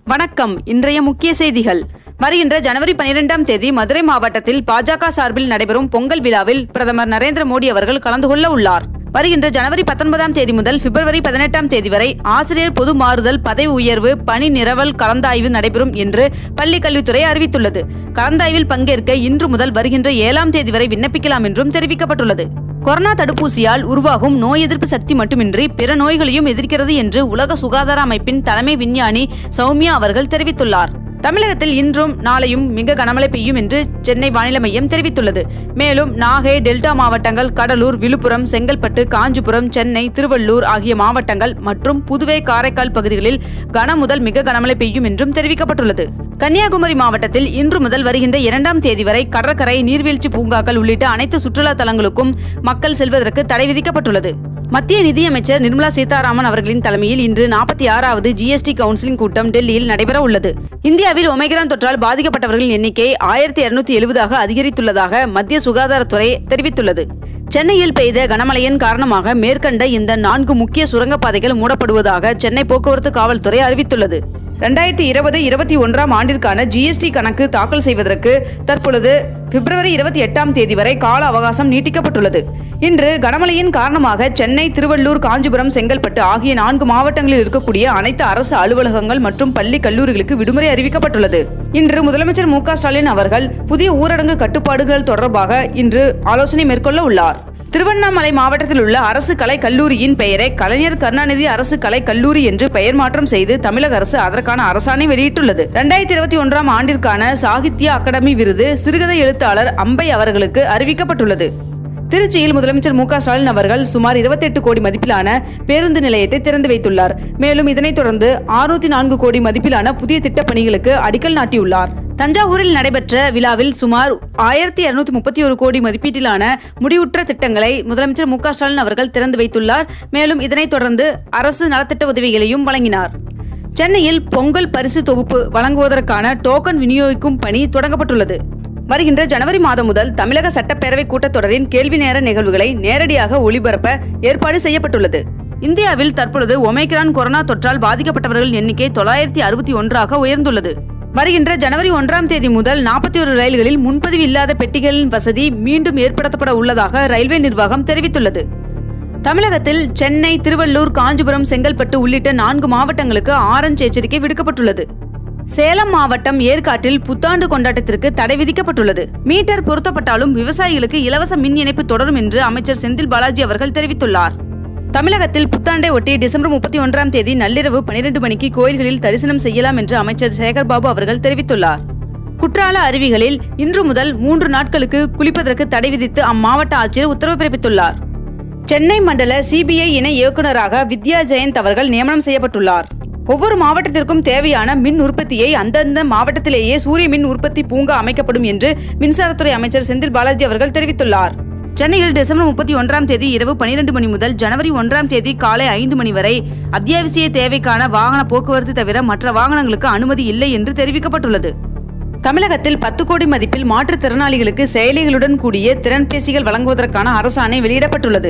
வணக்கம் இன்றைய முக்கிய செய்திகள் வருகின்ற ஜனவரி பனிரெண்டாம் தேதி மதுரை மாவட்டத்தில் பாஜக சார்பில் நடைபெறும் பொங்கல் விழாவில் பிரதமர் நரேந்திர மோடி அவர்கள் கலந்து கொள்ள உள்ளார் வருகின்ற ஜனவரி பத்தொன்பதாம் தேதி முதல் பிப்ரவரி பதினெட்டாம் தேதி வரை ஆசிரியர் பொது மாறுதல் பதவி உயர்வு பணி நிரவல் கலந்தாய்வு நடைபெறும் என்று பள்ளிக் கல்வித்துறை அறிவித்துள்ளது கலந்தாய்வில் பங்கேற்க இன்று முதல் வருகின்ற ஏழாம் தேதி வரை விண்ணப்பிக்கலாம் என்றும் தெரிவிக்கப்பட்டுள்ளது கொரோனா தடுப்பூசியால் உருவாகும் நோய் எதிர்ப்பு சக்தி மட்டுமின்றி பிற நோய்களையும் எதிர்க்கிறது என்று உலக சுகாதார அமைப்பின் தலைமை விஞ்ஞானி சௌமியா அவர்கள் தெரிவித்துள்ளார் தமிழகத்தில் இன்றும் நாளையும் மிக கனமழை பெய்யும் என்று சென்னை வானிலை மையம் தெரிவித்துள்ளது மேலும் நாகை டெல்டா மாவட்டங்கள் கடலூர் விழுப்புரம் செங்கல்பட்டு காஞ்சிபுரம் சென்னை திருவள்ளூர் ஆகிய மாவட்டங்கள் மற்றும் புதுவை காரைக்கால் பகுதிகளில் கன முதல் மிக கனமழை பெய்யும் என்றும் தெரிவிக்கப்பட்டுள்ளது கன்னியாகுமரி மாவட்டத்தில் இன்று முதல் வருகின்ற இரண்டாம் தேதி வரை கடற்கரை நீர்வீழ்ச்சி பூங்காக்கள் உள்ளிட்ட அனைத்து சுற்றுலா தலங்களுக்கும் மக்கள் செல்வதற்கு தடை விதிக்கப்பட்டுள்ளது மத்திய நிதியமைச்சர் நிர்மலா சீதாராமன் அவர்களின் தலைமையில் இன்று நாற்பத்தி ஆறாவது ஜிஎஸ்டி கவுன்சிலிங் கூட்டம் டெல்லியில் நடைபெற உள்ளது இந்தியாவில் ஒமைக்ரான் தொற்றால் பாதிக்கப்பட்டவர்களின் எண்ணிக்கை ஆயிரத்தி இருநூத்தி எழுபதாக அதிகரித்துள்ளதாக மத்திய சுகாதாரத்துறை தெரிவித்துள்ளது சென்னையில் பெய்த கனமழையின் காரணமாக மேற்கண்ட இந்த நான்கு முக்கிய சுரங்கப்பாதைகள் மூடப்படுவதாக சென்னை போக்குவரத்து காவல்துறை அறிவித்துள்ளது ரெண்டாயிரத்தி இருபது இருபத்தி ஒன்றாம் ஆண்டிற்கான ஜிஎஸ்டி கணக்கு தாக்கல் செய்வதற்கு தற்பொழுது பிப்ரவரி இருபத்தி எட்டாம் தேதி வரை கால அவகாசம் நீட்டிக்கப்பட்டுள்ளது இன்று கனமழையின் காரணமாக சென்னை திருவள்ளூர் காஞ்சிபுரம் செங்கல்பட்டு ஆகிய நான்கு மாவட்டங்களில் இருக்கக்கூடிய அனைத்து அரசு அலுவலகங்கள் மற்றும் பள்ளி கல்லூரிகளுக்கு விடுமுறை அறிவிக்கப்பட்டுள்ளது இன்று முதலமைச்சர் மு க ஸ்டாலின் அவர்கள் புதிய ஊரடங்கு கட்டுப்பாடுகள் தொடர்பாக இன்று ஆலோசனை மேற்கொள்ள உள்ளார் திருவண்ணாமலை மாவட்டத்தில் உள்ள அரசு கலை கல்லூரியின் பெயரை கலைஞர் கருணாநிதி அரசு கலை கல்லூரி என்று பெயர் மாற்றம் செய்து தமிழக அரசு அதற்கான அரசாணை வெளியிட்டுள்ளது இரண்டாயிரத்தி இருபத்தி ஒன்றாம் ஆண்டிற்கான சாகித்ய அகாடமி விருது சிறுகதை எழுத்தாளர் அம்பை அவர்களுக்கு அறிவிக்கப்பட்டுள்ளது திருச்சியில் முதலமைச்சர் மு க ஸ்டாலின் அவர்கள் சுமார் 28 கோடி மதிப்பிலான பேருந்து நிலையத்தை திறந்து வைத்துள்ளார் மேலும் இதனைத் தொடர்ந்து 604 நான்கு கோடி மதிப்பிலான புதிய திட்டப் பணிகளுக்கு அடிக்கல் நாட்டியுள்ளார் தஞ்சாவூரில் நடைபெற்ற விழாவில் சுமார் ஆயிரத்தி இருநூத்தி முப்பத்தி ஒரு கோடி மதிப்பீட்டிலான முடிவுற்ற திட்டங்களை முதலமைச்சர் மு க ஸ்டாலின் அவர்கள் திறந்து வைத்துள்ளார் மேலும் இதனைத் தொடர்ந்து அரசு நலத்திட்ட உதவிகளையும் வழங்கினார் சென்னையில் பொங்கல் பரிசு தொகுப்பு வழங்குவதற்கான டோக்கன் விநியோகிக்கும் பணி தொடங்கப்பட்டுள்ளது வருகின்ற ஜனவரி மாதம் முதல் தமிழக சட்டப்பேரவை கூட்டத்தொடரின் கேள்வி நேர நிகழ்வுகளை நேரடியாக ஒளிபரப்ப ஏற்பாடு செய்யப்பட்டுள்ளது இந்தியாவில் தற்பொழுது ஒமைக்ரான் கொரோனா தொற்றால் பாதிக்கப்பட்டவர்களின் எண்ணிக்கை தொள்ளாயிரத்தி அறுபத்தி ஒன்றாக உயர்ந்துள்ளது வருகின்ற ஜனவரி ஒன்றாம் தேதி முதல் நாற்பத்தி ஒரு ரயில்களில் முன்பதிவு இல்லாத பெட்டிகளின் வசதி மீண்டும் ஏற்படுத்தப்பட உள்ளதாக ரயில்வே நிர்வாகம் தெரிவித்துள்ளது தமிழகத்தில் சென்னை திருவள்ளூர் காஞ்சிபுரம் செங்கல்பட்டு உள்ளிட்ட நான்கு மாவட்டங்களுக்கு ஆரஞ்ச் எச்சரிக்கை விடுக்கப்பட்டுள்ளது சேலம் மாவட்டம் ஏற்காட்டில் புத்தாண்டு கொண்டாட்டத்திற்கு தடை விதிக்கப்பட்டுள்ளது மீட்டர் பொருத்தப்பட்டாலும் விவசாயிகளுக்கு இலவச மின் இணைப்பு தொடரும் என்று அமைச்சர் செந்தில் பாலாஜி அவர்கள் தெரிவித்துள்ளார் தமிழகத்தில் புத்தாண்டை ஒட்டி டிசம்பர் முப்பத்தி ஒன்றாம் தேதி நள்ளிரவு பனிரெண்டு மணிக்கு கோயில்களில் தரிசனம் செய்யலாம் என்று அமைச்சர் சேகர்பாபு அவர்கள் தெரிவித்துள்ளார் குற்றால அருவிகளில் இன்று முதல் மூன்று நாட்களுக்கு குளிப்பதற்கு தடை விதித்து அம்மாவட்ட ஆட்சியர் உத்தரவு பிறப்பித்துள்ளார் சென்னை மண்டல சிபிஐ இணை இயக்குநராக வித்யா ஜெயந்த் அவர்கள் நியமனம் செய்யப்பட்டுள்ளார் ஒவ்வொரு மாவட்டத்திற்கும் தேவையான மின் உற்பத்தியை அந்தந்த மாவட்டத்திலேயே சூரிய மின் உற்பத்தி பூங்கா அமைக்கப்படும் என்று மின்சாரத்துறை அமைச்சர் செந்தில் பாலாஜி அவர்கள் தெரிவித்துள்ளார் சென்னையில் டிசம்பர் முப்பத்தி ஒன்றாம் தேதி இரவு பனிரெண்டு மணி முதல் ஜனவரி ஒன்றாம் தேதி காலை ஐந்து மணி வரை அத்தியாவசிய தேவைக்கான வாகன போக்குவரத்து தவிர மற்ற வாகனங்களுக்கு அனுமதி இல்லை என்று தெரிவிக்கப்பட்டுள்ளது தமிழகத்தில் பத்து கோடி மதிப்பில் மாற்றுத்திறனாளிகளுக்கு செயலிகளுடன் கூடிய திறன்பேசிகள் வழங்குவதற்கான அரசாணை வெளியிடப்பட்டுள்ளது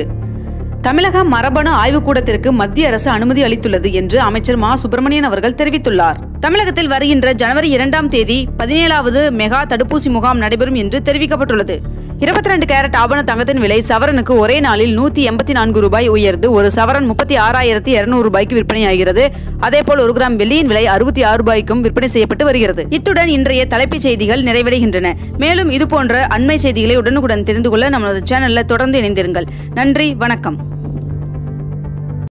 தமிழக மரபணு ஆய்வுக்கூடத்திற்கு மத்திய அரசு அனுமதி அளித்துள்ளது என்று அமைச்சர் மா சுப்பிரமணியன் அவர்கள் தெரிவித்துள்ளார் தமிழகத்தில் வருகின்ற ஜனவரி இரண்டாம் தேதி பதினேழாவது மெகா தடுப்பூசி முகாம் நடைபெறும் என்று தெரிவிக்கப்பட்டுள்ளது இருபத்தி ரெண்டு கேரட் ஆபண தங்கத்தின் விலை சவரனுக்கு ஒரே நாளில் நூத்தி எண்பத்தி நான்கு ரூபாய் உயர்ந்து ஒரு சவரன் முப்பத்தி ஆறாயிரத்தி இருநூறு ரூபாய்க்கு விற்பனையாகிறது அதேபோல் ஒரு கிராம் வெள்ளியின் விலை அறுபத்தி ஆறு ரூபாய்க்கும் விற்பனை செய்யப்பட்டு வருகிறது இத்துடன் இன்றைய தலைப்புச் செய்திகள் நிறைவடைகின்றன மேலும் இதுபோன்ற அண்மை செய்திகளை உடனுக்குடன் தெரிந்து கொள்ள நமது சேனல்ல தொடர்ந்து இணைந்திருங்கள் நன்றி வணக்கம்